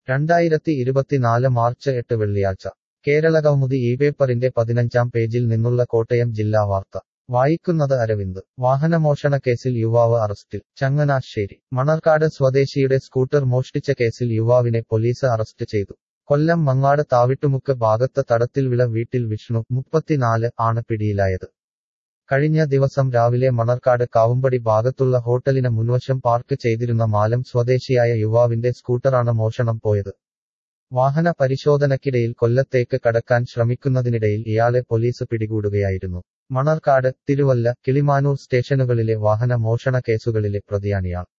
രണ്ടായിരത്തി ഇരുപത്തിനാല് മാർച്ച് എട്ട് വെള്ളിയാഴ്ച കേരളകൗമുദി ഈ പേപ്പറിന്റെ പതിനഞ്ചാം പേജിൽ നിന്നുള്ള കോട്ടയം ജില്ലാ വാർത്ത വായിക്കുന്നത് അരവിന്ദ് വാഹനമോഷണ കേസിൽ യുവാവ് അറസ്റ്റിൽ ചങ്ങനാശ്ശേരി മണർക്കാട് സ്വദേശിയുടെ സ്കൂട്ടർ മോഷ്ടിച്ച കേസിൽ യുവാവിനെ പോലീസ് അറസ്റ്റ് ചെയ്തു കൊല്ലം മങ്ങാട് താവിട്ടുമുക്ക് ഭാഗത്ത് തടത്തിൽവിള വീട്ടിൽ വിഷ്ണു മുപ്പത്തിനാല് ആണ് പിടിയിലായത് കഴിഞ്ഞ ദിവസം രാവിലെ മണർക്കാട് കാവുമ്പടി ഭാഗത്തുള്ള ഹോട്ടലിന് മുൻവശം പാർക്ക് ചെയ്തിരുന്ന മാലം സ്വദേശിയായ യുവാവിന്റെ സ്കൂട്ടറാണ് മോഷണം പോയത് വാഹന പരിശോധനയ്ക്കിടയിൽ കൊല്ലത്തേക്ക് കടക്കാൻ ശ്രമിക്കുന്നതിനിടയിൽ ഇയാളെ പോലീസ് പിടികൂടുകയായിരുന്നു മണർക്കാട് തിരുവല്ല കിളിമാനൂർ സ്റ്റേഷനുകളിലെ വാഹന മോഷണ കേസുകളിലെ പ്രതിയാണിയാൾ